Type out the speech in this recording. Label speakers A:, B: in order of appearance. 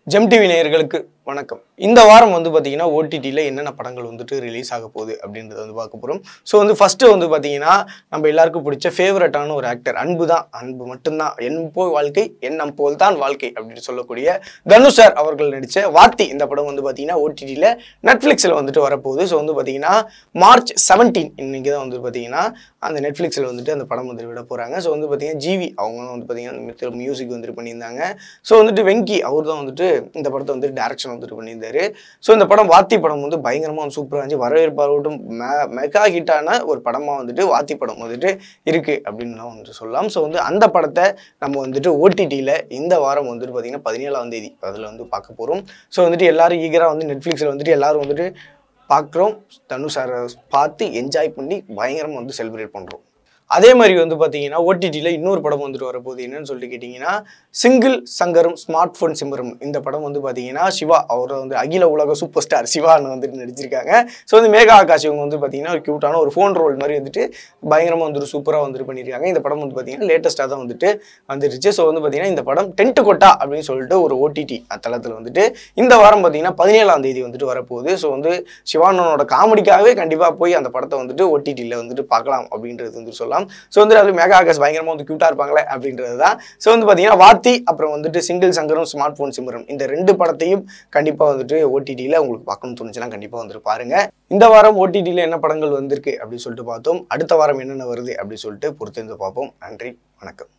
A: GeM TV நேயர்களுக்கு வணக்கம் இந்த வாரம் வந்து பார்த்தீங்கன்னா ஓடிடியில் என்னென்ன படங்கள் வந்துட்டு ரிலீஸ் ஆக போகுது அப்படின்றத வந்து பார்க்க போகிறோம் ஸோ வந்து ஃபஸ்ட்டு வந்து பார்த்தீங்கன்னா நம்ம எல்லாருக்கும் பிடிச்ச ஃபேவரட்டான ஒரு ஆக்டர் அன்பு தான் அன்பு மட்டும்தான் என் போல் வாழ்க்கை எண்ணம் போல் தான் வாழ்க்கை அப்படின்னு சொல்லக்கூடிய தனுஷ் சார் அவர்கள் நடித்த வாத்தி இந்த படம் வந்து பார்த்தீங்கன்னா ஓடிடியில் நெட்ஃப்ளிக்ஸில் வந்துட்டு வரப்போகுது ஸோ வந்து பார்த்தீங்கன்னா மார்ச் செவன்டீன் இன்னைக்கு தான் வந்து பார்த்தீங்கன்னா அந்த நெட்ஃப்ளிக்ஸில் வந்துட்டு அந்த படம் வந்துட்டு விட போகிறாங்க ஸோ வந்து பார்த்தீங்கன்னா ஜிவி அவங்க வந்து பார்த்தீங்கன்னா மியூசிக் வந்துட்டு பண்ணியிருந்தாங்க ஸோ வந்துட்டு வெங்கி அவர் தான் வந்துட்டு இந்த படத்தை வந்துட்டு டேரக்ஷன் வந்துட்டு பண்ணியிருந்தாரு ஸோ இந்த படம் வாத்தி படம் வந்து பயங்கரமாக சூப்பராக இருந்துச்சு வரவேற்பாளோட்டும் மெ மெகா ஹிட்டான ஒரு படமாக வந்துட்டு வாத்தி படம் வந்துட்டு இருக்குது அப்படின்னு தான் வந்துட்டு சொல்லலாம் ஸோ வந்து அந்த படத்தை நம்ம வந்துட்டு ஓடிடியில் இந்த வாரம் வந்துட்டு பார்த்திங்கன்னா பதினேழாம் தேதி அதில் வந்து பார்க்க போகிறோம் ஸோ வந்துட்டு எல்லாரும் ஈகராக வந்து நெட்ஃப்ளிக்ஸில் வந்துட்டு எல்லாரும் வந்துட்டு பார்க்குறோம் தனுஷ் சாரை பார்த்து என்ஜாய் பண்ணி பயங்கரமாக வந்து செலிப்ரேட் பண்ணுறோம் அதே மாதிரி வந்து பார்த்தீங்கன்னா ஓடிடியில் இன்னொரு படம் வந்துட்டு வரப்போகுது என்னன்னு சொல்லிட்டு கேட்டிங்கன்னா சிங்கிள் சங்கரம் ஸ்மார்ட் ஃபோன் சிம்மரம் இந்த படம் வந்து பார்த்தீங்கன்னா சிவா அவர் வந்து அகில உலக சூப்பர் ஸ்டார் சிவான்னு வந்துட்டு நடிச்சிருக்காங்க ஸோ வந்து மேகா ஆகாஷ் இவங்க வந்து பார்த்தீங்கன்னா ஒரு க்யூட்டான ஒரு ஃபோன் ரோல் மாதிரி வந்துட்டு பயங்கரமாக வந்துட்டு சூப்பராக வந்துட்டு பண்ணியிருக்காங்க இந்த படம் வந்து பார்த்தீங்கன்னா லேட்டஸ்ட்டாக தான் வந்துட்டு வந்துருச்சு ஸோ வந்து பார்த்தீங்கன்னா இந்த படம் டென்ட் கொட்டா அப்படின்னு சொல்லிட்டு ஒரு ஓடிடி தளத்தில் வந்துட்டு இந்த வாரம் பார்த்தீங்கன்னா பதினேழாம் தேதி வந்துட்டு வரப்போகுது ஸோ வந்து சிவானனோட காமெடிக்காகவே கண்டிப்பாக போய் அந்த படத்தை வந்துட்டு ஓடிடியில் வந்துட்டு பார்க்கலாம் அப்படின்றது வந்து சொல்லலாம் ஸோ வந்து அது மெகா ஆகாஷ் பயங்கரமாக வந்து க்யூட்டாக இருப்பாங்களே அப்படின்றது தான் ஸோ வந்து பார்த்தீங்கன்னா வாத்தி அப்புறம் வந்துட்டு சிங்கிள் சங்கரம் ஸ்மார்ட் ஃபோன் சிம்மரம் இந்த ரெண்டு படத்தையும் கண்டிப்பாக வந்துட்டு ஓடிடியில் உங்களுக்கு பார்க்கணும்னு தோணுச்சுன்னா கண்டிப்பாக வந்துட்டு பாருங்க இந்த வாரம் ஓடிடியில் என்ன படங்கள் வந்திருக்கு அப்படின்னு சொல்லிட்டு பார்த்தோம் அடுத்த வாரம் என்னென்ன வருது அப்படின்னு சொல்லிட்டு பொறுத்திருந்து பார்ப்போம் நன்றி வணக்கம்